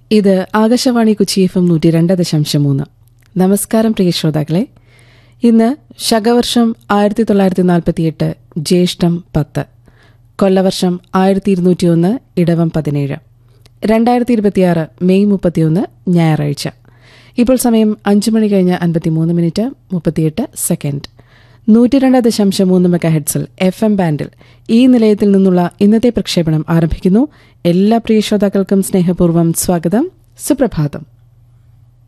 ഇത് Akashvani Kochi F M നൂറ്റി രണ്ട് ദശാംശം മൂന്ന് നമസ്കാരം പ്രിയ ശ്രോതാക്കളെ ഇന്ന് ശകവർഷം ആയിരത്തി തൊള്ളായിരത്തി നാൽപ്പത്തിയെട്ട് ജ്യേഷ്ഠം പത്ത് കൊല്ലവർഷം ആയിരത്തി ഇരുന്നൂറ്റിയൊന്ന് ഇടവം പതിനേഴ് രണ്ടായിരത്തി ഇരുപത്തിയാറ് മെയ് മുപ്പത്തിയൊന്ന് ഞായറാഴ്ച ഇപ്പോൾ സമയം അഞ്ചു മണി കഴിഞ്ഞ് അൻപത്തിമൂന്ന് മിനിറ്റ് മുപ്പത്തിയെട്ട് സെക്കൻഡ് നൂറ്റിരണ്ട് ദശാംശം മൂന്ന് മെഗാ ഹെഡ്സിൽ എഫ് എം ബാൻഡിൽ ഈ നിലയത്തിൽ നിന്നുള്ള ഇന്നത്തെ പ്രക്ഷേപണം ആരംഭിക്കുന്നു എല്ലാ പ്രിയ ശ്രോതാക്കൾക്കും സ്നേഹപൂർവ്വം സ്വാഗതം സുപ്രഭാതം